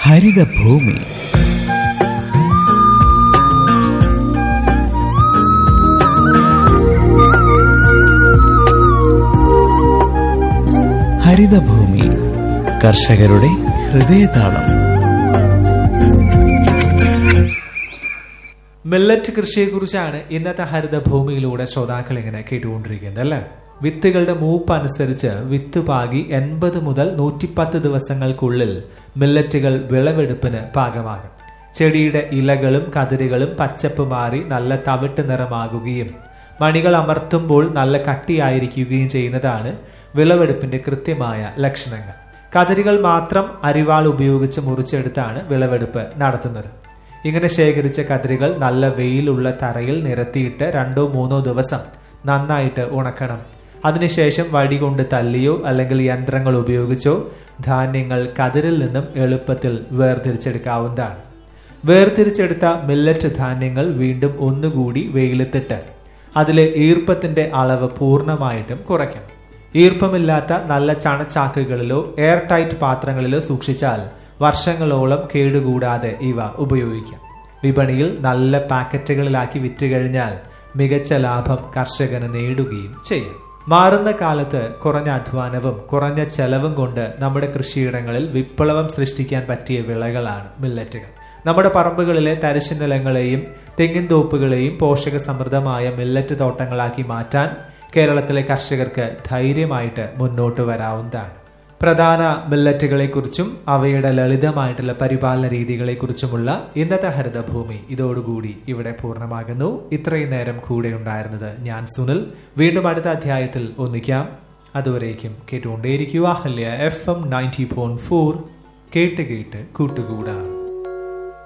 ഹരിതഭൂമി ഹരിതഭൂമി കർഷകരുടെ ഹൃദയതാളം മില്ലറ്റ് കൃഷിയെക്കുറിച്ചാണ് ഇന്നത്തെ ഹരിതഭൂമിയിലൂടെ ശ്രോതാക്കൾ ഇങ്ങനെ കേട്ടുകൊണ്ടിരിക്കുന്നത് അല്ലേ വിത്തുകളുടെ മൂപ്പ് അനുസരിച്ച് വിത്ത് പാകി എൺപത് മുതൽ നൂറ്റിപ്പത്ത് ദിവസങ്ങൾക്കുള്ളിൽ മില്ലറ്റുകൾ വിളവെടുപ്പിന് പാകമാകും ചെടിയുടെ ഇലകളും കതിരുകളും പച്ചപ്പ് മാറി നല്ല തവിട്ട് നിറമാകുകയും മണികൾ അമർത്തുമ്പോൾ നല്ല കട്ടിയായിരിക്കുകയും ചെയ്യുന്നതാണ് വിളവെടുപ്പിന്റെ കൃത്യമായ ലക്ഷണങ്ങൾ കതിരുകൾ മാത്രം അരിവാൾ ഉപയോഗിച്ച് മുറിച്ചെടുത്താണ് വിളവെടുപ്പ് നടത്തുന്നത് ഇങ്ങനെ ശേഖരിച്ച കതിരുകൾ നല്ല വെയിലുള്ള തറയിൽ നിരത്തിയിട്ട് രണ്ടോ മൂന്നോ ദിവസം നന്നായിട്ട് ഉണക്കണം അതിനുശേഷം വടി കൊണ്ട് തല്ലിയോ അല്ലെങ്കിൽ യന്ത്രങ്ങൾ ഉപയോഗിച്ചോ ധാന്യങ്ങൾ കതിരിൽ നിന്നും എളുപ്പത്തിൽ വേർതിരിച്ചെടുക്കാവുന്നതാണ് വേർതിരിച്ചെടുത്ത മില്ലറ്റ് ധാന്യങ്ങൾ വീണ്ടും ഒന്നുകൂടി വെയിലത്തിട്ട് അതിലെ ഈർപ്പത്തിന്റെ അളവ് പൂർണ്ണമായിട്ടും കുറയ്ക്കണം ഈർപ്പമില്ലാത്ത നല്ല ചണച്ചാക്കുകളിലോ എയർ ടൈറ്റ് പാത്രങ്ങളിലോ സൂക്ഷിച്ചാൽ വർഷങ്ങളോളം കേടുകൂടാതെ ഇവ ഉപയോഗിക്കാം വിപണിയിൽ നല്ല പാക്കറ്റുകളിലാക്കി വിറ്റ് കഴിഞ്ഞാൽ മികച്ച ലാഭം കർഷകന് നേടുകയും ചെയ്യും മാറുന്ന കാലത്ത് കുറഞ്ഞ അധ്വാനവും കുറഞ്ഞ ചെലവും കൊണ്ട് നമ്മുടെ കൃഷിയിടങ്ങളിൽ വിപ്ലവം സൃഷ്ടിക്കാൻ പറ്റിയ വിളകളാണ് മില്ലറ്റുകൾ നമ്മുടെ പറമ്പുകളിലെ തരിശു നിലങ്ങളെയും തെങ്ങിൻ തോപ്പുകളെയും പോഷക സമൃദ്ധമായ മില്ലറ്റ് തോട്ടങ്ങളാക്കി മാറ്റാൻ കേരളത്തിലെ കർഷകർക്ക് ധൈര്യമായിട്ട് മുന്നോട്ട് വരാവുന്നതാണ് പ്രധാന മില്ലറ്റുകളെക്കുറിച്ചും അവയുടെ ലളിതമായിട്ടുള്ള പരിപാലന രീതികളെക്കുറിച്ചുമുള്ള ഇന്നത്തെ ഹരിതഭൂമി ഇതോടുകൂടി ഇവിടെ പൂർണ്ണമാകുന്നു ഇത്രയും നേരം കൂടെ ഉണ്ടായിരുന്നത് ഞാൻ സുനിൽ വീണ്ടും അടുത്ത അധ്യായത്തിൽ ഒന്നിക്കാം അതുവരേക്കും കേട്ടുകൊണ്ടേയിരിക്കുക Ahalya F M ninety point four കേട്ട് കേട്ട് കൂട്ടുകൂടാം